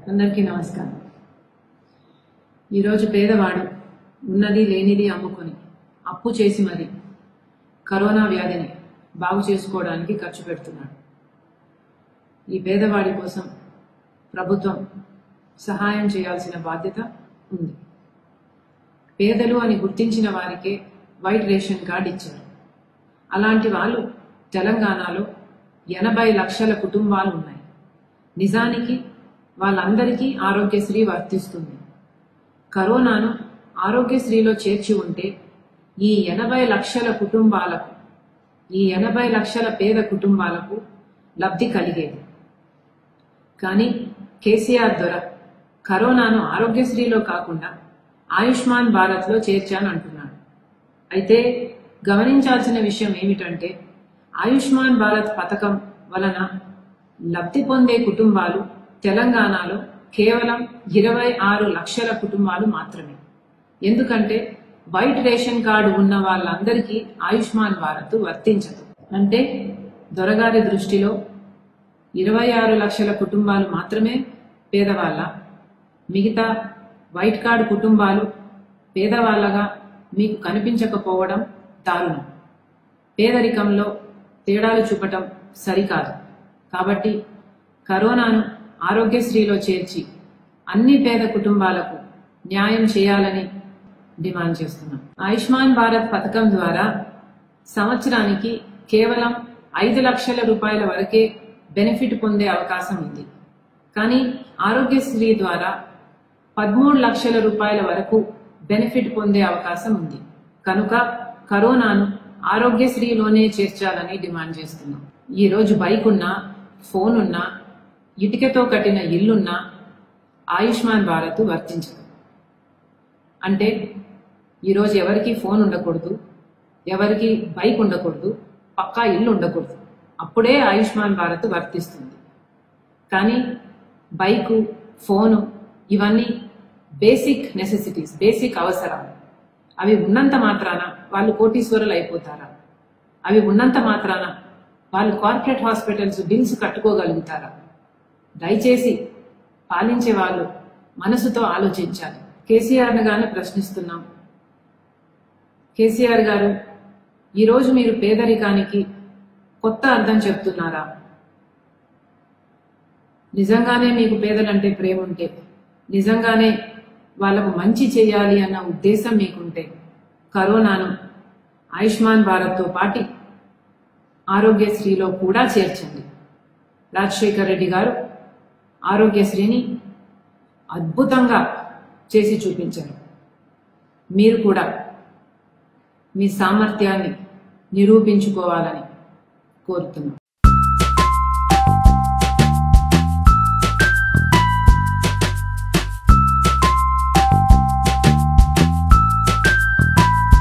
అందరికీ నమస్కారం ఈరోజు పేదవాడు ఉన్నది లేనిది అమ్ముకొని అప్పు చేసి మరి కరోనా వ్యాధిని బాగు చేసుకోవడానికి ఖర్చు పెడుతున్నాడు ఈ పేదవాడి కోసం ప్రభుత్వం సహాయం చేయాల్సిన బాధ్యత ఉంది పేదలు అని గుర్తించిన వారికే వైట్ రేషన్ కార్డు ఇచ్చారు అలాంటి వాళ్ళు తెలంగాణలో ఎనభై లక్షల కుటుంబాలు ఉన్నాయి నిజానికి వాళ్ళందరికీ ఆరోగ్యశ్రీ వర్తిస్తుంది కరోనాను ఆరోగ్యశ్రీలో చేర్చి ఉంటే ఈ ఎనభై లక్షల కుటుంబాలకు ఈ ఎనభై లక్షల పేద కుటుంబాలకు లబ్ధి కలిగేది కానీ కేసీఆర్ దొర కరోనాను ఆరోగ్యశ్రీలో కాకుండా ఆయుష్మాన్ భారత్లో చేర్చానంటున్నాడు అయితే గమనించాల్సిన విషయం ఏమిటంటే ఆయుష్మాన్ భారత్ పథకం వలన లబ్ధి పొందే కుటుంబాలు తెలంగాణలో కేవలం ఇరవై ఆరు లక్షల కుటుంబాలు మాత్రమే ఎందుకంటే వైట్ రేషన్ కార్డు ఉన్న వాళ్ళందరికీ ఆయుష్మాన్ భారత్ వర్తించదు అంటే దొరగారి దృష్టిలో ఇరవై ఆరు లక్షల కుటుంబాలు మాత్రమే పేదవాళ్ళ మిగతా వైట్ కార్డు కుటుంబాలు పేదవాళ్ళగా మీకు కనిపించకపోవడం దారుణం పేదరికంలో తేడాలు చూపటం సరికాదు కాబట్టి కరోనాను ఆరోగ్యశ్రీలో చేర్చి అన్ని పేద కుటుంబాలకు న్యాయం చేయాలని డిమాండ్ చేస్తున్నాం ఆయుష్మాన్ భారత్ పథకం ద్వారా సంవత్సరానికి కేవలం ఐదు లక్షల రూపాయల వరకే బెనిఫిట్ పొందే అవకాశం ఉంది కానీ ఆరోగ్యశ్రీ ద్వారా పదమూడు లక్షల రూపాయల వరకు బెనిఫిట్ పొందే అవకాశం ఉంది కనుక కరోనాను ఆరోగ్యశ్రీలోనే చేర్చాలని డిమాండ్ చేస్తున్నాం ఈ రోజు బైక్ ఉన్నా ఫోన్ ఉన్నా ఇటుకతో కట్టిన ఇల్లున్నా ఆయుష్మాన్ భారత్ వర్తించదు అంటే ఈరోజు ఎవరికి ఫోన్ ఉండకూడదు ఎవరికి బైక్ ఉండకూడదు పక్కా ఇల్లు ఉండకూడదు అప్పుడే ఆయుష్మాన్ భారత్ వర్తిస్తుంది కానీ బైకు ఫోను ఇవన్నీ బేసిక్ నెసెసిటీస్ బేసిక్ అవసరాలు అవి ఉన్నంత మాత్రాన వాళ్ళు కోటీశ్వరులు అయిపోతారా అవి ఉన్నంత మాత్రాన వాళ్ళు కార్పొరేట్ హాస్పిటల్స్ బిల్స్ కట్టుకోగలుగుతారా దయచేసి పాలించే వాళ్ళు మనసుతో ఆలోచించాలి కేసీఆర్ను గానే ప్రశ్నిస్తున్నాం కేసీఆర్ గారు ఈరోజు మీరు పేదరికానికి కొత్త అర్థం చెప్తున్నారా నిజంగానే మీకు పేదలంటే ప్రేమ ఉంటే నిజంగానే వాళ్ళకు మంచి చేయాలి అన్న ఉద్దేశం మీకుంటే కరోనాను ఆయుష్మాన్ భారత్తో పాటి ఆరోగ్యశ్రీలో కూడా చేర్చండి రాజశేఖర్ రెడ్డి గారు ఆరోగ్యశ్రీని అద్భుతంగా చేసి చూపించారు మీరు కూడా మీ సామర్థ్యాన్ని నిరూపించుకోవాలని కోరుతున్నాం